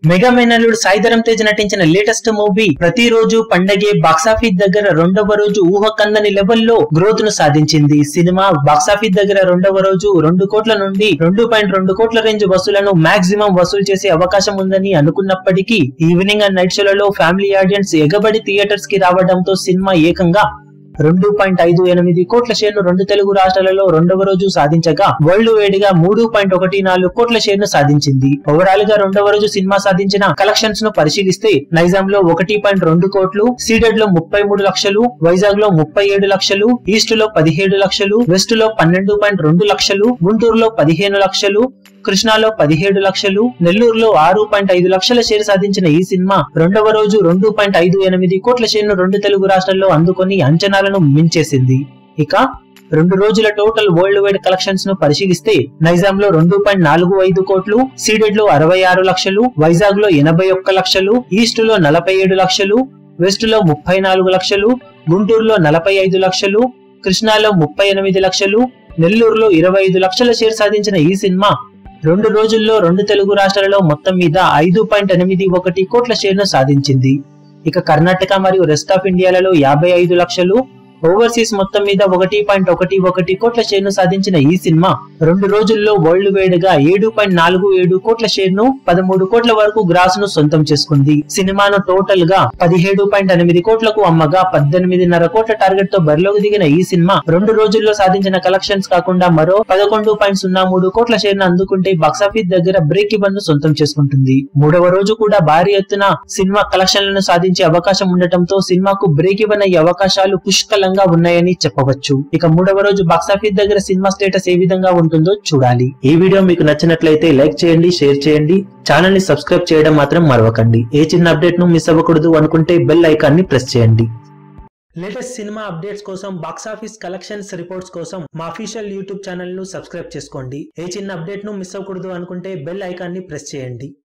mega మేనల్లుడు సాయిధరం తేజ్ నటించిన latest movie ప్రతిరోజు పండగే బాక్సాఫీస్ దగ్గర రెండవ రోజు ఊహ కందని లెవెల్లో గ్రోత్ ను సాధించింది సినిమా బాక్సాఫీస్ దగ్గర రెండవ రోజు రెండు కోట్ల నుండి రెండు పాయింట్ రెండు కోట్ల రేంజ్ వసూలను మాక్సిమం వసూలు చేసే అవకాశం ఉందని అనుకున్నప్పటికీ ఈవినింగ్ అండ్ నైట్ షోలలో ఫ్యామిలీ ఆడియన్స్ ఎగబడి థియేటర్స్ కి రావడంతో సినిమా ఏకంగా రెండు పాయింట్ ఐదు ఎనిమిది కోట్ల షేర్ను రెండు తెలుగు రాష్ట్రాలలో రెండవ రోజు సాధించగా వరల్డ్ వేడిగా మూడు పాయింట్ ఒకటి నాలుగు కోట్ల షేర్ను సాధించింది ఓవరాల్ గా రెండవ రోజు సినిమా సాధించిన కలెక్షన్స్ ను పరిశీలిస్తే నైజాం లో ఒకటి పాయింట్ రెండు కోట్లు సీడెడ్ లో ముప్పై మూడు లక్షలు వైజాగ్ లో ముప్పై ఏడు లక్షలు ఈస్ట్ లో పదిహేడు లక్షలు వెస్ట్ లో పన్నెండు పాయింట్ రెండు లక్షలు గుంటూరులో పదిహేను లక్షలు కృష్ణాలో పదిహేడు లక్షలు నెల్లూరులో ఆరు పాయింట్ ఐదు లక్షల షేర్ సాధించిన ఈ సినిమా రెండవ రోజు రెండు పాయింట్ ఐదు ఎనిమిది కోట్ల షేర్ను రెండు తెలుగు రాష్ట్రాల్లో అందుకొని అంచనాలను మించేసింది ఇక రెండు రోజుల టోటల్ వరల్డ్ వైడ్ కలెక్షన్స్ ను పరిశీలిస్తే నైజాం లో రెండు పాయింట్ నాలుగు ఐదు కోట్లు సీడెడ్ లో అరవై ఆరు లక్షలు వైజాగ్ లో ఎనభై ఒక్క లక్షలు ఈస్ట్ లో నలభై ఏడు లక్షలు వెస్ట్ లో ముప్పై నాలుగు లక్షలు గుంటూరులో నలభై ఐదు లక్షలు కృష్ణాలో ముప్పై ఎనిమిది లక్షలు నెల్లూరులో ఇరవై ఐదు లక్షల షేర్ సాధించిన ఈ సినిమా రెండు రోజుల్లో రెండు తెలుగు రాష్ట్రాలలో మొత్తం మీద ఐదు పాయింట్ ఎనిమిది ఒకటి కోట్ల షేర్ను సాధించింది ఇక కర్ణాటక మరియు రెస్ట్ ఆఫ్ ఇండియాలలో యాభై ఐదు లక్షలు ఓవర్సీస్ మొత్తం మీద ఒకటి పాయింట్ ఒకటి ఒకటి కోట్ల షేర్ను సాధించిన ఈ సినిమా రెండు రోజుల్లో వరల్డ్ వైడ్ గా ఏడు పాయింట్ నాలుగు ఏడు కోట్ల షేర్ను పదమూడు కోట్ల వరకు గ్రాస్ ను సొంతం చేసుకుంది సినిమాను టోటల్ గా పదిహేడు పాయింట్ ఎనిమిది కోట్లకు అమ్మగా పద్దెనిమిదిన్నర కోట్ల టార్గెట్ తో బరిలోకి దిగిన ఈ సినిమా రెండు రోజుల్లో సాధించిన కలెక్షన్స్ కాకుండా మరో పదకొండు పాయింట్ సున్నా మూడు కోట్ల షేర్ను అందుకుంటే బాక్సాఫీస్ దగ్గర బ్రేక్ ఇవన్ ను సొంతం చేసుకుంటుంది మూడవ రోజు కూడా భారీ ఎత్తున సినిమా కలెక్షన్లను సాధించే అవకాశం ఉండటంతో సినిమాకు బ్రేక్ ఇవన్ అయ్యే అవకాశాలు పుష్కలంగా ఉన్నాయని చెప్పవచ్చు ఇక మూడవ రోజు బాక్సాఫీస్ దగ్గర సినిమా స్టేటస్ ఏ విధంగా ఉంటుందో చూడాలి ఈ వీడియో మీకు నచ్చినట్లయితే లైక్ చేయండి షేర్ చేయండి ఛానల్ ని సబ్స్క్రైబ్ చేయడం మాత్రం మరవకండి ఏ చిన్న అప్డేట్ ను మిస్ అవ్వకూడదు అనుకుంటే బెల్ ఐకాన్ ని ప్రెస్ చేయండి లేటెస్ట్ సినిమా అప్డేట్స్ కోసం బాక్సాఫీస్ కలెక్షన్స్ రిపోర్ట్స్ కోసం మా అఫీషియల్ యూట్యూబ్ ఛానల్ ను సబ్స్క్రైబ్ చేసుకోండి ఏ చిన్న అప్డేట్ ను మిస్ అవ్వకూడదు అనుకుంటే బెల్ ఐకాన్ ని ప్రెస్ చేయండి